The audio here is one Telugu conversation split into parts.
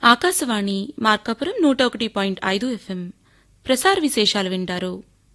ఆకాశవాణి మార్కాపురం నూట ఒకటి పాయింట్ ఐదు ఎఫ్ఎం ప్రసార విశేషాలు వింటారు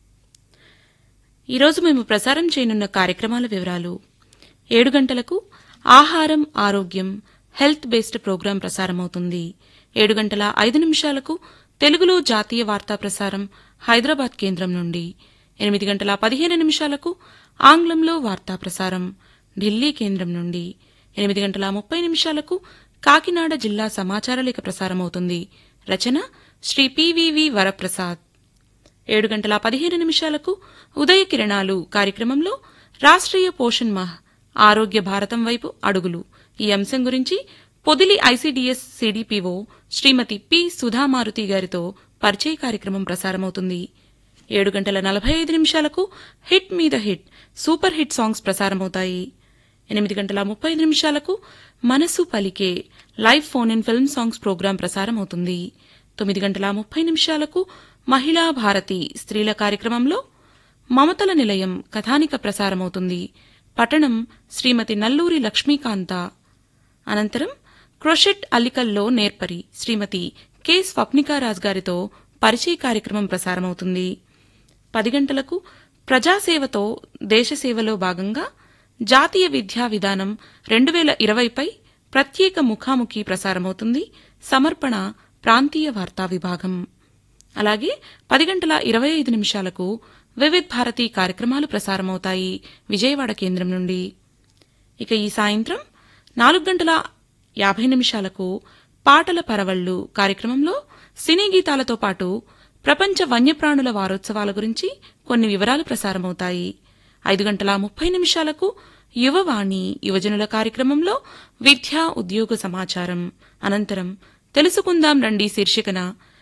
ఈరోజు మేము ప్రసారం చేయనున్న కార్యక్రమాల వివరాలు ఏడు గంటలకు ఆహారం ఆరోగ్యం హెల్త్ బేస్డ్ ప్రోగ్రాం ప్రసారమవుతుంది ఏడు గంటల ఐదు నిమిషాలకు తెలుగులో జాతీయ వార్తా ప్రసారం హైదరాబాద్ కేంద్రం నుండి ఎనిమిది గంటల పదిహేను నిమిషాలకు ఆంగ్లంలో వార్తా ప్రసారం ఢిల్లీ కేంద్రం నుండి ఎనిమిది గంటల ముప్పై నిమిషాలకు కాకినాడ జిల్లా సమాచార లేఖ ప్రసారమవుతుంది రచన శ్రీ పివివి వరప్రసాద్ ఏడు గంటల పదిహేను నిమిషాలకు ఉదయ కిరణాలు కార్యక్రమంలో రాష్ట్రీయ పోషణ్ మాహ్ ఆరోగ్య భారతం వైపు అడుగులు ఈ అంశం గురించి Podili ICDS CDPO Srimathi P Sudhamaruthi గారితో పరిచయ కార్యక్రమం ప్రసారమవుతుంది ఏడు గంటల నలభై ఐదు నిమిషాలకు హిట్ మీద హిట్ సూపర్ హిట్ సాంగ్స్ ప్రసారమవుతాయి ఎనిమిది గంటల ముప్పై ఐదు నిమిషాలకు మనసు పలికే live phone in film songs program ప్రసారమవుతుంది తొమ్మిది గంటల ముప్పై నిమిషాలకు మహిళా భారతి స్త్రీల కార్యక్రమంలో మమతల నిలయం కథానిక ప్రసారమవుతుంది పట్టణం శ్రీమతి నల్లూరి లక్ష్మీకాంత అనంతరం క్రొషెట్ అల్లికల్లో నేర్పరి శ్రీమతి కె స్వప్నికారాజ్ గారితో పరిచయ కార్యక్రమం ప్రసారమవుతుంది పది గంటలకు ప్రజాసేవతో దేశసేవలో భాగంగా జాతీయ విద్యా విధానం రెండు వేల ఇరవైపై ప్రత్యేక ముఖాముఖి ప్రసారమవుతుంది సమర్పణ ప్రాంతీయ వార్తా విభాగం అలాగే పది గంటల ఇరవై ఐదు నిమిషాలకు వివిధ్ భారతి కార్యక్రమాలు ప్రసారమవుతాయి విజయవాడ కేంద్రం నుండి ఇక ఈ సాయంత్రం నాలుగు గంటల యాభై నిమిషాలకు పాటల పరవళ్లు కార్యక్రమంలో సినీ గీతాలతో పాటు ప్రపంచ వన్యప్రాణుల వారోత్సవాల గురించి కొన్ని వివరాలు ప్రసారమవుతాయి ఐదు గంటల ముప్పై నిమిషాలకు యువవాణి యువజనుల కార్యక్రమంలో విద్యా ఉద్యోగ సమాచారం అనంతరం తెలుసుకుందాం రండి శీర్షికన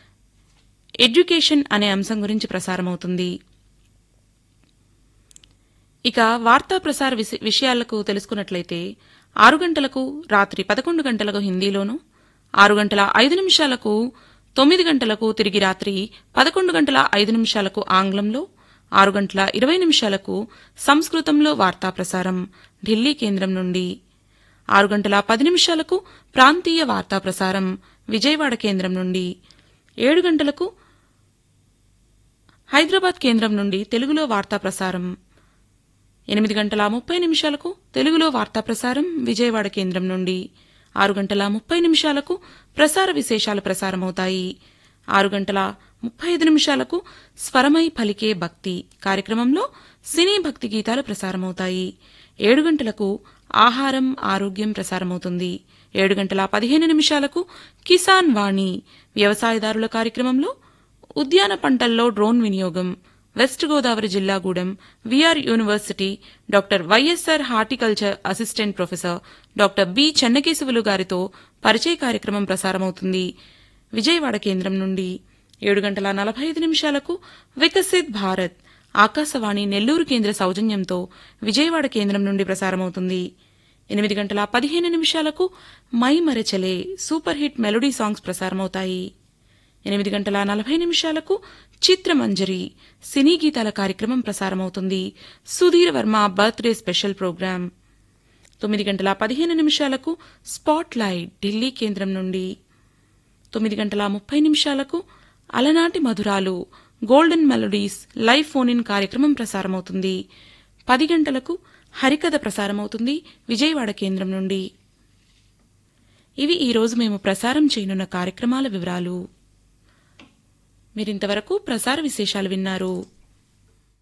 ఎడ్యుకేషన్ అనే అంశం గురించి ప్రసారమవుతుంది ఇక వార్తా ప్రసార విష- విషయాలకు తెలుసుకున్నట్లయితే ఆరు గంటలకు రాత్రి పదకొండు గంటలకు హిందీలోను ఆరు గంటల ఐదు నిమిషాలకు తొమ్మిది గంటలకు తిరిగి రాత్రి పదకొండు గంటల ఐదు నిమిషాలకు ఆంగ్లంలో ఆరు గంటల ఇరవై నిమిషాలకు సంస్కృతంలో వార్తా ప్రసారం ఢిల్లీ కేంద్రం నుండి ఆరు గంటల పది నిమిషాలకు ప్రాంతీయ వార్తా ప్రసారం విజయవాడ కేంద్రం నుండి ఏడు గంటలకు హైదరాబాద్ కేంద్రం నుండి తెలుగులో వార్తా ప్రసారం ఎనిమిది గంటల ముప్పై నిమిషాలకు తెలుగులో వార్తా ప్రసారం విజయవాడ కేంద్రం నుండి ఆరు గంటల ముప్పై నిమిషాలకు ప్రసార విశేషాలు ప్రసారమవుతాయి ఆరు గంటల ముప్పై ఐదు నిమిషాలకు స్వరమై పలికే భక్తి కార్యక్రమంలో సినీ భక్తి గీతాలు ప్రసారమవుతాయి ఏడు గంటలకు ఆహారం ఆరోగ్యం ప్రసారమవుతుంది ఏడు గంటల పదిహేను నిమిషాలకు కిసాన్ వాణి వ్యవసాయదారుల కార్యక్రమంలో ఉద్యాన పంటల్లో డ్రోన్ వినియోగం వెస్ట్ గోదావరి జిల్లా Gudem VR university doctor YSR horticulture assistant professor doctor B Chennakesavulu గారితో పరిచయ కార్యక్రమం ప్రసారమవుతుంది విజయవాడ కేంద్రం నుండి ఏడు గంటల నలభై ఐదు నిమిషాలకు వికసిత్ భారత్ ఆకాశవాణి నెల్లూరు కేంద్ర సౌజన్యంతో విజయవాడ కేంద్రం నుండి ప్రసారమవుతుంది ఎనిమిది గంటల పదిహేను నిమిషాలకు మై మరచలే సూపర్ హిట్ మెలోడీ సాంగ్స్ ప్రసారమవుతాయి ఎనిమిది గంటల నలభై నిమిషాలకు చిత్రమంజరి సినీ గీతాల కార్యక్రమం ప్రసారమవుతుంది Sudheer Varma birthday special program తొమ్మిది గంటల పదిహేను నిమిషాలకు స్పాట్ లైట్ ఢిల్లీ కేంద్రం నుండి తొమ్మిది గంటల ముప్పై నిమిషాలకు అలనాటి మధురాలు golden melodies live phone in కార్యక్రమం ప్రసారమవుతుంది పది గంటలకు హరికథ ప్రసారమవుతుంది విజయవాడ కేంద్రం నుండి ఇవి ఈ రోజు మేము ప్రసారం చేయనున్న కార్యక్రమాల వివరాలు మీరింతవరకు ప్రసార విశేషాలు విన్నారు